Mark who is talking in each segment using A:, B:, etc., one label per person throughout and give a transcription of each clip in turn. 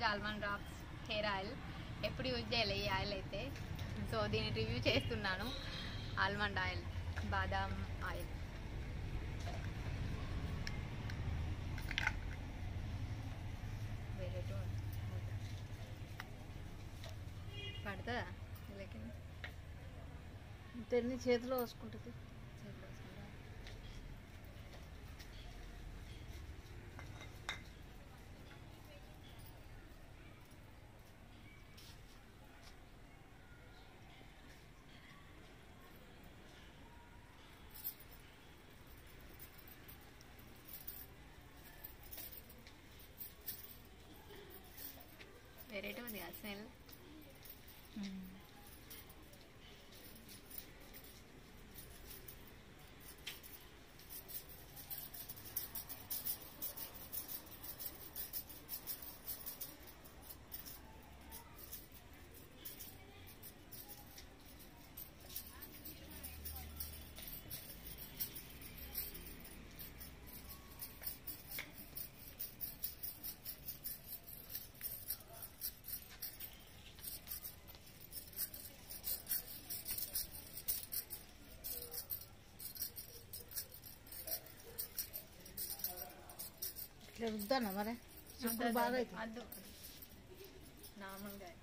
A: Almond drops hair oil ఎప్పుడు use చేయాలి ఈ ఆయిల్ అయితే సో దీన్ని రివ్యూ చేస్తున్నాను ఆల్మండ్ ఆయిల్ బాదాం ఆయిల్ వేరే పడుతుందా లేకిన్
B: తెన్ని చేతిలో వేసుకుంటుంది
A: చేతిలో వేసుకుంటా. వెరైటీ ఉంది కదా స్మెల్
B: ఇట్లా రుద్దానా మరి చిక్కుడు బాగా అవుతుంది
A: అద్దు నార్మల్గా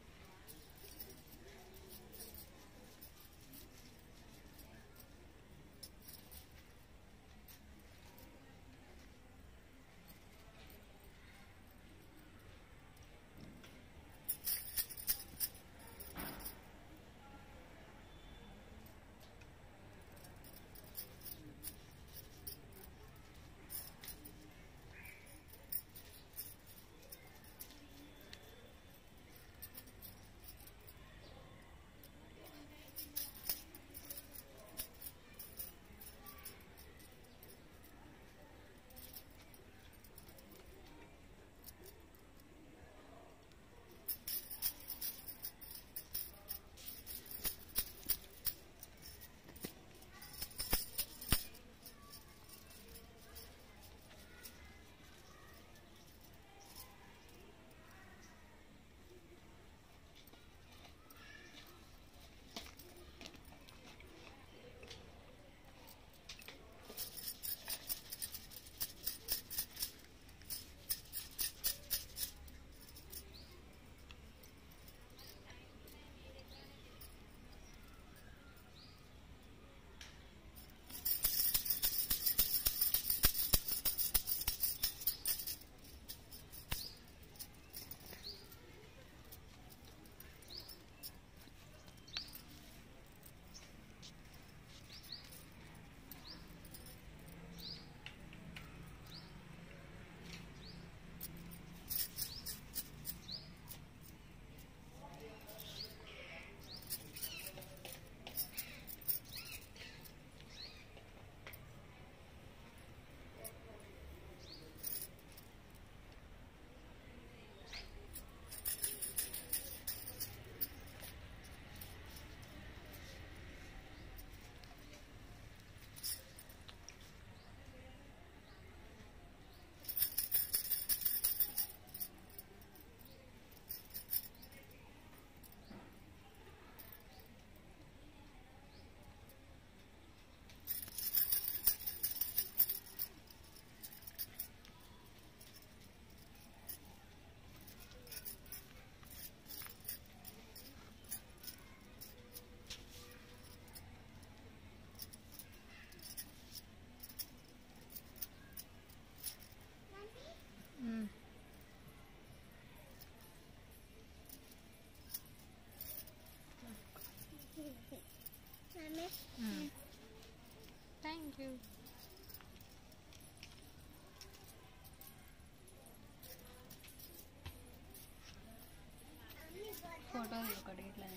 A: థ్యాంక్ యూ ఫోటో ఒకటి ఇట్లా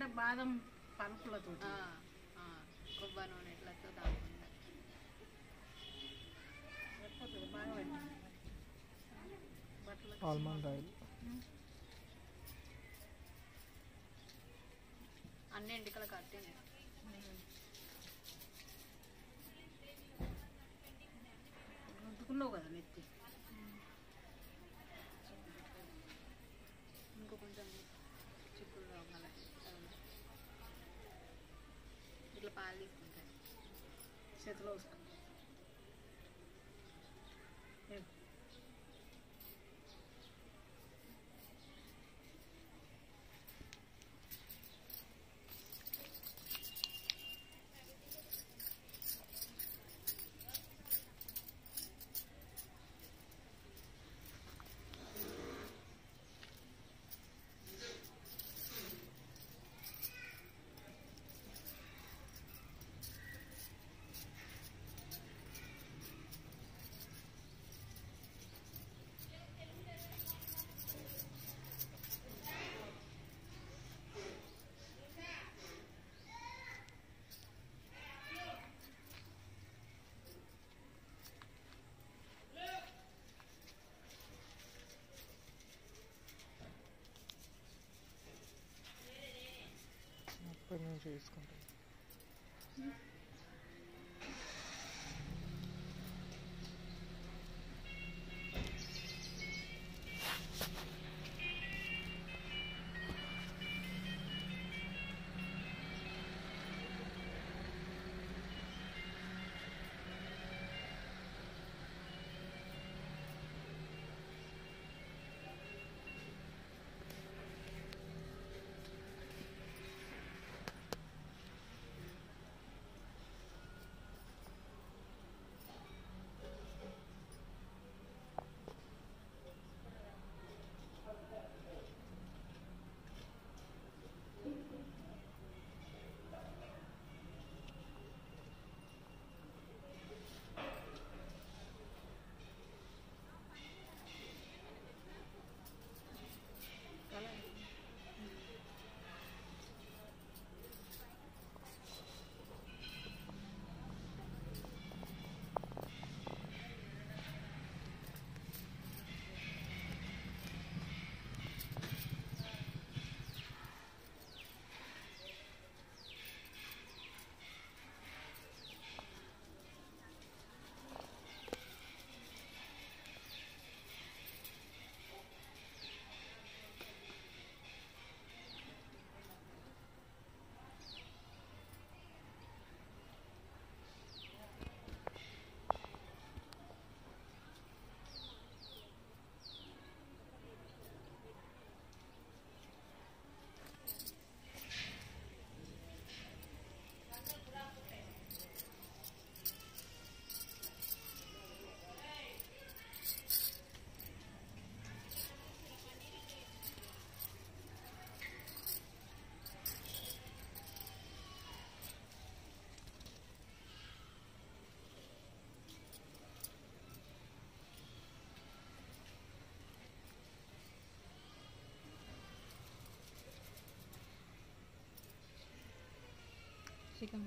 B: అంటే బాదం పలుకులతో
A: ఆ, ఆ, కొబ్బరి నూనె ఎట్లతో దాకుండా
B: సరిపోతుంది బాగా పెట్టండి బట్టలు
C: ఆల్మండ్ ఆయిల్
A: అన్ని ఎండికలు కట్టింది
B: రుద్దుకున్నావు కదా నెత్తి
A: ఇంకో కొంచెం చిక్కుడుగా మళ్ళీ ఇట్లా పాలు తీసుకుంటాయి
B: చేతిలో వేసుకో ఏ,
C: ముప్పై నుంచి వేసుకుంటాం
A: chicken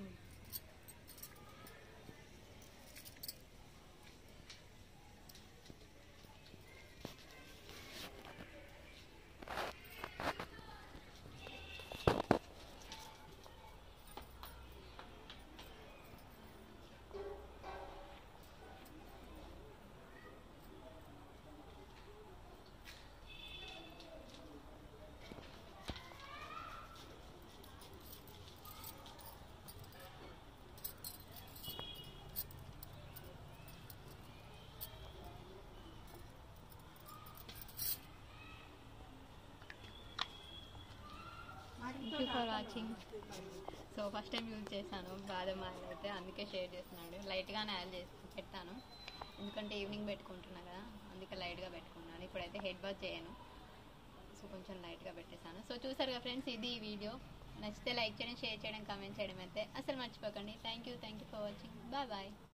A: thank you for watching so first time use చేశాను బాదం ఆయిల్ అయితే అందుకే షేర్ చేస్తున్నాడు లైట్గానే ఆయిల్ చేసి పెట్టాను ఎందుకంటే ఈవినింగ్ పెట్టుకుంటున్నా కదా అందుకే లైట్గా పెట్టుకున్నాను ఇప్పుడైతే హెడ్ బాత్ చేయను సో కొంచెం లైట్గా పెట్టేశాను సో చూసారు కదా ఫ్రెండ్స్ ఇది ఈ వీడియో నచ్చితే లైక్ చేయడం షేర్ చేయడం కామెంట్ చేయడం అయితే అసలు మర్చిపోకండి thank you thank you for watching bye bye